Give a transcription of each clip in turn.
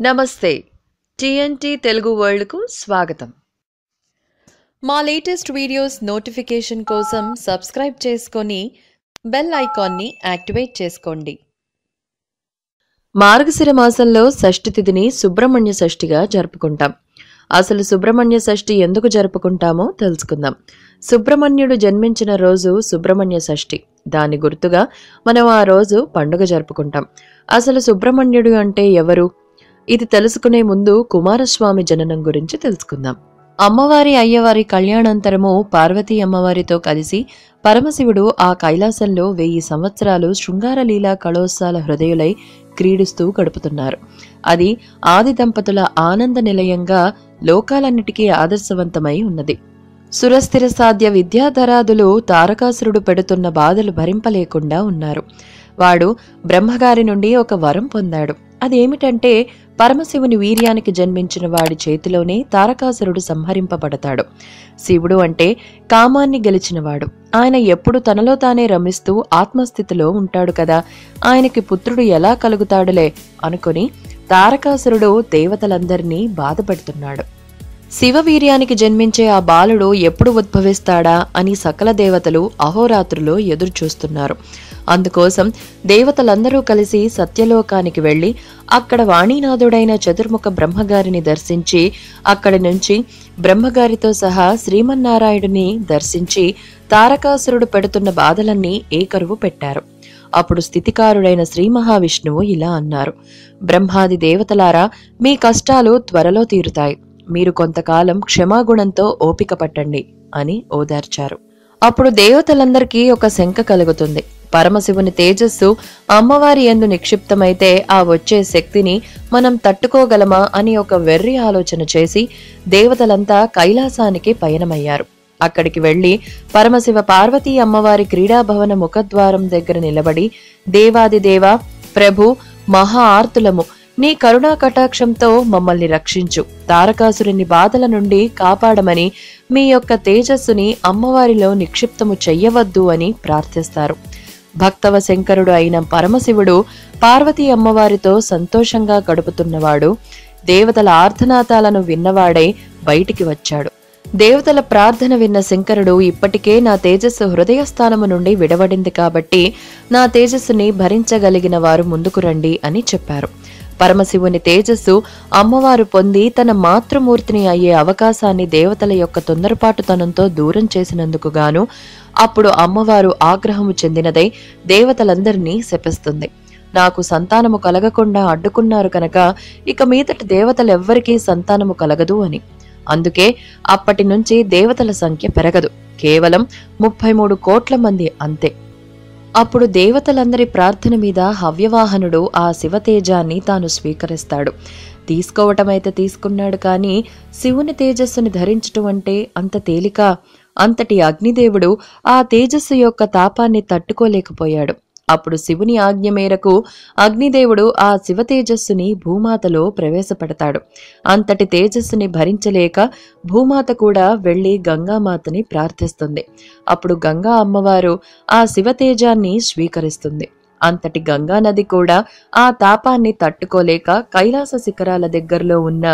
నమస్తే టీఎన్టీ తెలుగు వరల్డ్కు స్వాగతం మా లేటెస్ట్ వీడియోస్ నోటిఫికేషన్ కోసం సబ్స్క్రైబ్ చేసుకొని బెల్ ఐకాన్ని యాక్టివేట్ చేసుకోండి మార్గశిర మాసంలో షష్ఠి తిథిని సుబ్రహ్మణ్య షష్ఠిగా జరుపుకుంటాం అసలు సుబ్రహ్మణ్య షష్ఠి ఎందుకు జరుపుకుంటామో తెలుసుకుందాం సుబ్రహ్మణ్యుడు జన్మించిన రోజు సుబ్రహ్మణ్య షష్ఠి దాని గుర్తుగా మనం ఆ రోజు పండుగ జరుపుకుంటాం అసలు సుబ్రహ్మణ్యుడు అంటే ఎవరు ఇది తెలుసుకునే ముందు కుమారస్వామి జననం గురించి తెలుసుకుందాం అమ్మవారి అయ్యవారి కళ్యాణాంతరము పార్వతీ అమ్మవారితో కలిసి పరమశివుడు ఆ కైలాసంలో వెయ్యి సంవత్సరాలు శృంగారలీలా కళోత్సాల హృదయులై క్రీడిస్తూ గడుపుతున్నారు అది ఆది దంపతుల ఆనంద నిలయంగా లోకాలన్నిటికీ ఆదర్శవంతమై ఉన్నది సురస్థిర సాధ్య విద్యాధరాదులు తారకాసురుడు పెడుతున్న బాధలు భరింపలేకుండా ఉన్నారు వాడు బ్రహ్మగారి నుండి ఒక వరం పొందాడు అదేమిటంటే పరమశివుని వీర్యానికి జన్మించిన వాడి చేతిలోనే తారకాసురుడు సంహరింపబడతాడు శివుడు అంటే కామాన్ని గెలిచినవాడు ఆయన ఎప్పుడు తనలో తానే రమిస్తూ ఆత్మస్థితిలో ఉంటాడు కదా ఆయనకి పుత్రుడు ఎలా కలుగుతాడులే అనుకుని తారకాసురుడు దేవతలందరినీ బాధపెడుతున్నాడు శివవీర్యానికి జన్మించే ఆ బాలుడు ఎప్పుడు ఉద్భవిస్తాడా అని సకల దేవతలు అహోరాత్రులు ఎదురు చూస్తున్నారు అందుకోసం దేవతలందరూ కలిసి సత్యలోకానికి వెళ్లి అక్కడ వాణీనాథుడైన చతుర్ముఖ బ్రహ్మగారిని దర్శించి అక్కడి నుంచి బ్రహ్మగారితో సహా శ్రీమన్నారాయణుని దర్శించి తారకాసురుడు పెడుతున్న బాధలన్నీ ఏకరువు పెట్టారు అప్పుడు స్థితికారుడైన శ్రీ మహావిష్ణువు ఇలా అన్నారు బ్రహ్మాది దేవతలారా మీ కష్టాలు త్వరలో తీరుతాయి మీరు కొంతకాలం క్షమాగుణంతో ఓపిక పట్టండి అని ఓదార్చారు అప్పుడు దేవతలందరికీ ఒక శంక కలుగుతుంది పరమశివుని తేజస్సు అమ్మవారి ఎందు నిక్షిప్తమైతే ఆ వచ్చే శక్తిని మనం తట్టుకోగలమా అని ఒక వెర్రి ఆలోచన చేసి దేవతలంతా కైలాసానికి పయనమయ్యారు అక్కడికి వెళ్లి పరమశివ పార్వతీ అమ్మవారి క్రీడాభవన ముఖద్వారం దగ్గర నిలబడి దేవాది దేవా ప్రభు మహా ఆర్తులము నీ కరుణా కటాక్షంతో మమ్మల్ని రక్షించు తారకాసురుని బాధల నుండి కాపాడమని మీ యొక్క తేజస్సుని అమ్మవారిలో నిక్షిప్తము చెయ్యవద్దు అని ప్రార్థిస్తారు భక్తవ శంకరుడు అయిన పరమశివుడు పార్వతీ అమ్మవారితో సంతోషంగా గడుపుతున్నవాడు దేవతల ఆర్ధనాదాలను విన్నవాడై బయటికి వచ్చాడు దేవతల ప్రార్థన విన్న శంకరుడు ఇప్పటికే నా తేజస్సు హృదయస్థానము నుండి విడవడింది కాబట్టి నా తేజస్సుని భరించగలిగిన వారు ముందుకు రండి అని చెప్పారు పరమశివుని తేజస్సు అమ్మవారు పొంది తన మాతృమూర్తిని అయ్యే అవకాశాన్ని దేవతల యొక్క తొందరపాటుతనంతో దూరం చేసినందుకు గాను అప్పుడు అమ్మవారు ఆగ్రహము చెందినదై దేవతలందరినీ శపిస్తుంది నాకు సంతానము కలగకుండా అడ్డుకున్నారు కనుక ఇక మీదటి దేవతలెవ్వరికీ సంతానము కలగదు అని అందుకే అప్పటి నుంచి దేవతల సంఖ్య పెరగదు కేవలం ముప్పై మూడు కోట్ల మంది అంతే అప్పుడు దేవతలందరి ప్రార్థన మీద హవ్యవాహనుడు ఆ శివతేజాన్ని తాను స్వీకరిస్తాడు తీసుకోవటమైతే తీసుకున్నాడు కానీ శివుని తేజస్సుని ధరించటం అంటే అంత తేలిక అంతటి అగ్నిదేవుడు ఆ తేజస్సు యొక్క తాపాన్ని తట్టుకోలేకపోయాడు అప్పుడు శివుని ఆజ్ఞ మేరకు అగ్నిదేవుడు ఆ శివ తేజస్సుని భూమాతలో ప్రవేశపెడతాడు అంతటి తేజస్సుని భరించలేక భూమాత కూడా వెళ్లి గంగామాతని ప్రార్థిస్తుంది అప్పుడు గంగా అమ్మవారు ఆ శివ తేజాన్ని స్వీకరిస్తుంది అంతటి గంగా నది కూడా ఆ తాపాన్ని తట్టుకోలేక కైలాస శిఖరాల దగ్గరలో ఉన్న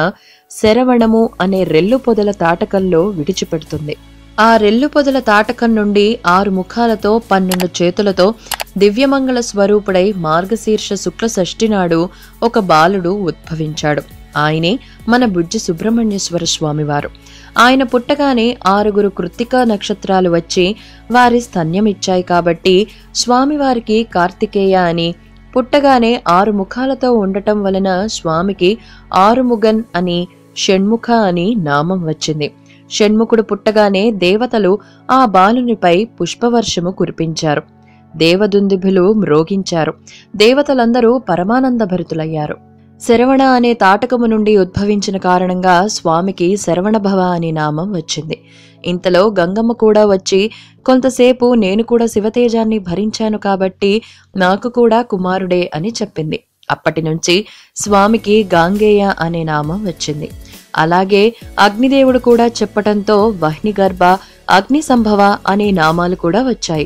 శరవణము అనే రెల్లు పొదల తాటకంలో విడిచిపెడుతుంది ఆ రెల్లు పొదల తాటకం నుండి ఆరు ముఖాలతో పన్నెండు చేతులతో దివ్యమంగళ స్వరూపుడై మార్గశీర్ష శుక్ల షష్ఠి నాడు ఒక బాలుడు ఉద్భవించాడు ఆయనే మన బుజ్జి సుబ్రహ్మణ్యేశ్వర స్వామివారు ఆయన పుట్టగానే ఆరుగురు కృత్తికా నక్షత్రాలు వచ్చి వారి స్తన్యమిచ్చాయి కాబట్టి స్వామివారికి కార్తికేయ అని పుట్టగానే ఆరు ముఖాలతో ఉండటం వలన స్వామికి ఆరుముగన్ అని షణ్ముఖ అని నామం వచ్చింది షణ్ముఖుడు పుట్టగానే దేవతలు ఆ బాలునిపై పుష్పవర్షము కురిపించారు దేవదుందుభులు మ్రోగించారు దేవతలందరూ పరమానందభరితులయ్యారు శరవణ అనే తాటకము నుండి ఉద్భవించిన కారణంగా స్వామికి శరవణభవ అనే నామం వచ్చింది ఇంతలో గంగమ్మ కూడా వచ్చి కొంతసేపు నేను కూడా శివతేజాన్ని భరించాను కాబట్టి నాకు కూడా కుమారుడే అని చెప్పింది అప్పటి నుంచి స్వామికి గాంగేయ అనే నామం వచ్చింది అలాగే అగ్నిదేవుడు కూడా చెప్పటంతో వహ్నిగర్భ అగ్ని సంభవ అనే నామాలు కూడా వచ్చాయి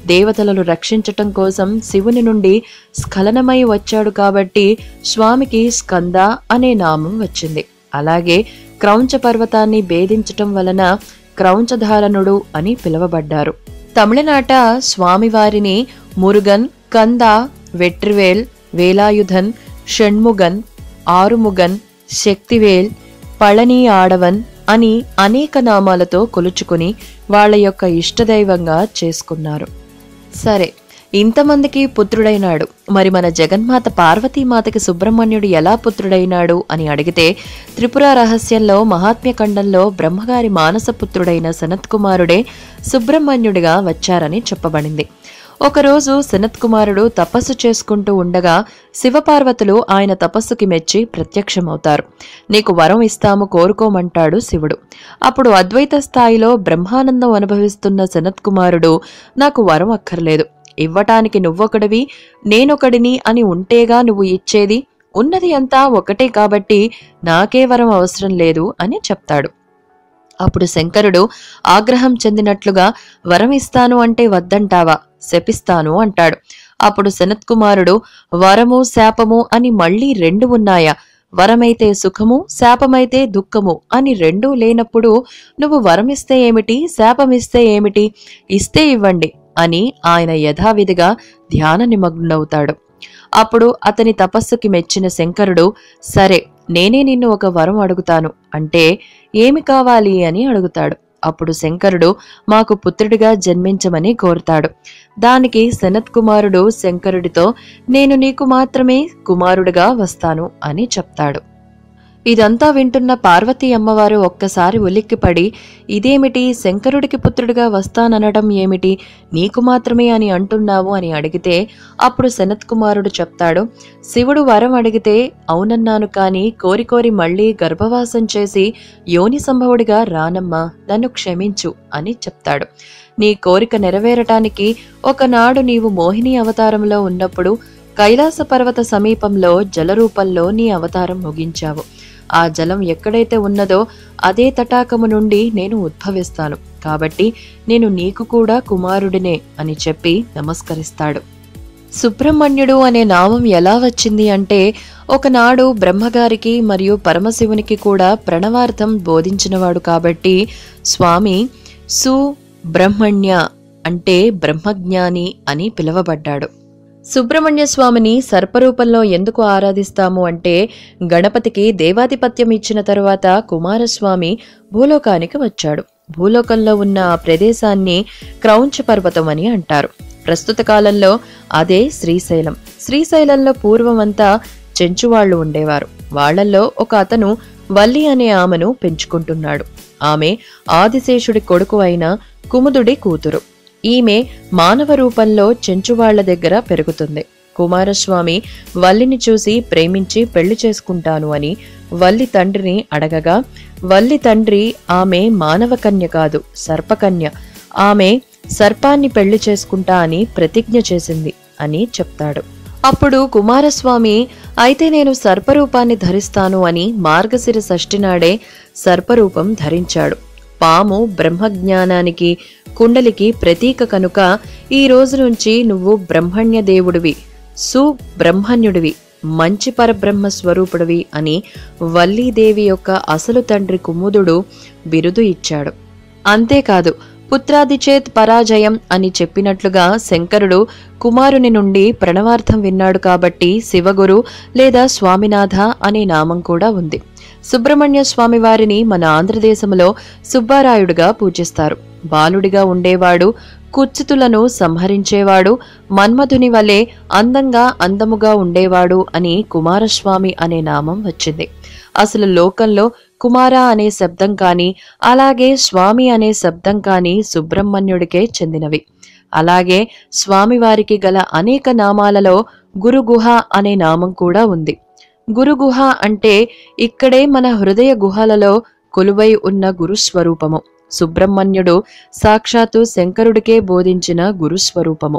దేవతలను రక్షించటం కోసం శివుని నుండి స్ఖలనమై వచ్చాడు కాబట్టి స్వామికి స్కంద అనే నామం వచ్చింది అలాగే క్రౌంచ పర్వతాన్ని భేదించటం వలన క్రౌంచధారణుడు అని పిలువబడ్డారు తమిళనాట స్వామివారిని మురుగన్ కంద వెట్రివేల్ వేలాయుధన్ షణ్ముగన్ ఆరుముగన్ శక్తివేల్ పళని ఆడవన్ అని అనేక నామాలతో కొలుచుకుని వాళ్ళ యొక్క ఇష్టదైవంగా చేసుకున్నారు సరే ఇంతమందికి పుత్రుడైనాడు మరి మన జగన్మాత పార్వతీమాతకి సుబ్రహ్మణ్యుడు ఎలా పుత్రుడైనాడు అని అడిగితే త్రిపుర రహస్యంలో మహాత్మ్య ఖండంలో బ్రహ్మగారి మానసపుత్రుడైన సనత్కుమారుడే సుబ్రహ్మణ్యుడిగా వచ్చారని చెప్పబడింది ఒకరోజు సనత్కుమారుడు తపస్సు చేసుకుంటూ ఉండగా శివపార్వతులు ఆయన తపస్సుకి మెచ్చి ప్రత్యక్షమవుతారు నీకు వరం ఇస్తాము కోరుకోమంటాడు శివుడు అప్పుడు అద్వైత స్థాయిలో బ్రహ్మానందం అనుభవిస్తున్న సనత్కుమారుడు నాకు వరం అక్కర్లేదు ఇవ్వటానికి నువ్వొకడివి నేనొకడిని అని ఉంటేగా నువ్వు ఇచ్చేది ఉన్నది అంతా ఒకటే కాబట్టి నాకే వరం అవసరం లేదు అని చెప్తాడు అప్పుడు శంకరుడు ఆగ్రహం చెందినట్లుగా వరం ఇస్తాను అంటే వద్దంటావా శపిస్తాను అంటాడు అప్పుడు సనత్కుమారుడు వరము శాపము అని మళ్ళీ రెండు ఉన్నాయా వరమైతే సుఖము శాపమైతే దుఃఖము అని రెండూ లేనప్పుడు నువ్వు వరమిస్తే ఏమిటి శాపమిస్తే ఏమిటి ఇస్తే ఇవ్వండి అని ఆయన యథావిధిగా ధ్యాన నిమగ్నవుతాడు అప్పుడు అతని తపస్సుకి మెచ్చిన శంకరుడు సరే నేనే నిన్ను ఒక వరం అడుగుతాను అంటే ఏమి కావాలి అని అడుగుతాడు అప్పుడు శంకరుడు మాకు పుత్రుడిగా జన్మించమని కోరుతాడు దానికి సనత్ కుమారుడు శంకరుడితో నేను నీకు మాత్రమే కుమారుడిగా వస్తాను అని చెప్తాడు ఇదంతా వింటున్న పార్వతీ అమ్మవారు ఒక్కసారి ఉలిక్కిపడి ఇదేమిటి శంకరుడికి పుత్రుడిగా వస్తాననడం ఏమిటి నీకు మాత్రమే అని అంటున్నావు అని అడిగితే అప్పుడు సనత్ కుమారుడు చెప్తాడు శివుడు వరం అడిగితే అవునన్నాను కాని కోరి కోరి మళ్ళీ గర్భవాసం చేసి యోని సంభవుడిగా రానమ్మా నన్ను క్షమించు అని చెప్తాడు నీ కోరిక నెరవేరటానికి ఒకనాడు నీవు మోహిని అవతారంలో ఉన్నప్పుడు కైలాస పర్వత సమీపంలో జలరూపంలో నీ అవతారం ముగించావు ఆ జలం ఎక్కడైతే ఉన్నదో అదే తటాకము నుండి నేను ఉద్భవిస్తాను కాబట్టి నేను నీకు కూడా కుమారుడినే అని చెప్పి నమస్కరిస్తాడు సుబ్రహ్మణ్యుడు అనే నామం ఎలా వచ్చింది అంటే ఒకనాడు బ్రహ్మగారికి మరియు పరమశివునికి కూడా ప్రణవార్థం బోధించినవాడు కాబట్టి స్వామి సు బ్రహ్మణ్య అంటే బ్రహ్మజ్ఞాని అని పిలువబడ్డాడు సుబ్రహ్మణ్య స్వామిని సర్పరూపంలో ఎందుకు ఆరాధిస్తాము అంటే గణపతికి దేవాధిపత్యం ఇచ్చిన తరువాత కుమారస్వామి భూలోకానికి వచ్చాడు భూలోకంలో ఉన్న ఆ ప్రదేశాన్ని క్రౌంచ పర్వతం అని అంటారు ప్రస్తుత కాలంలో అదే శ్రీశైలం శ్రీశైలంలో పూర్వమంతా చెంచువాళ్లు ఉండేవారు వాళ్లల్లో ఒక అతను వల్లి అనే ఆమెను పెంచుకుంటున్నాడు ఆమె ఆదిశేషుడి కొడుకు అయిన కుముదుడి కూతురు ఈమె మానవ రూపంలో చెంచువాళ్ల దగ్గర పెరుగుతుంది కుమారస్వామి వల్లిని చూసి ప్రేమించి పెళ్లి చేసుకుంటాను అని వల్లి తండ్రిని అడగగా వల్లి తండ్రి ఆమె మానవ కన్య కాదు సర్పకన్య ఆమె సర్పాన్ని పెళ్లి చేసుకుంటా అని ప్రతిజ్ఞ చేసింది అని చెప్తాడు అప్పుడు కుమారస్వామి అయితే నేను సర్పరూపాన్ని ధరిస్తాను అని మార్గశిర షష్ఠి నాడే సర్పరూపం ధరించాడు పాము బ్రహ్మజ్ఞానానికి కుండలికి ప్రతీక కనుక ఈ రోజు నుంచి నువ్వు బ్రహ్మణ్య దేవుడివి సుబ్రహ్మణ్యుడివి మంచి పరబ్రహ్మ స్వరూపుడివి అని వల్లీదేవి యొక్క అసలు తండ్రి కుముదుడు బిరుదు ఇచ్చాడు అంతేకాదు పుత్రాదిచేత్ పరాజయం అని చెప్పినట్లుగా శంకరుడు కుమారుని నుండి ప్రణవార్థం విన్నాడు కాబట్టి శివగురు లేదా స్వామినాథ అనే నామం కూడా ఉంది సుబ్రహ్మణ్య స్వామి వారిని మన ఆంధ్రదేశంలో సుబ్బారాయుడుగా పూజిస్తారు బాలుడిగా ఉండేవాడు కుత్సితులను సంహరించేవాడు మన్మధుని వలె అందంగా అందముగా ఉండేవాడు అని కుమారస్వామి అనే నామం వచ్చింది అసలు లోకంలో కుమార అనే శబ్దం కాని అలాగే స్వామి అనే శబ్దం కాని సుబ్రహ్మణ్యుడికే చెందినవి అలాగే స్వామివారికి గల అనేక నామాలలో గురుగుహ అనే నామం కూడా ఉంది గురుగుహ అంటే ఇక్కడే మన హృదయ గుహలలో కొలువై ఉన్న గురుస్వరూపము సుబ్రహ్మణ్యుడు సాక్షాత్తు శంకరుడికే బోధించిన గురుస్వరూపము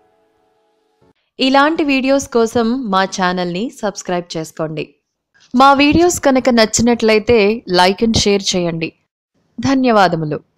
ఇలాంటి వీడియోస్ కోసం మా ఛానల్ని సబ్స్క్రైబ్ చేసుకోండి మా వీడియోస్ కనుక నచ్చినట్లయితే లైక్ అండ్ షేర్ చేయండి ధన్యవాదములు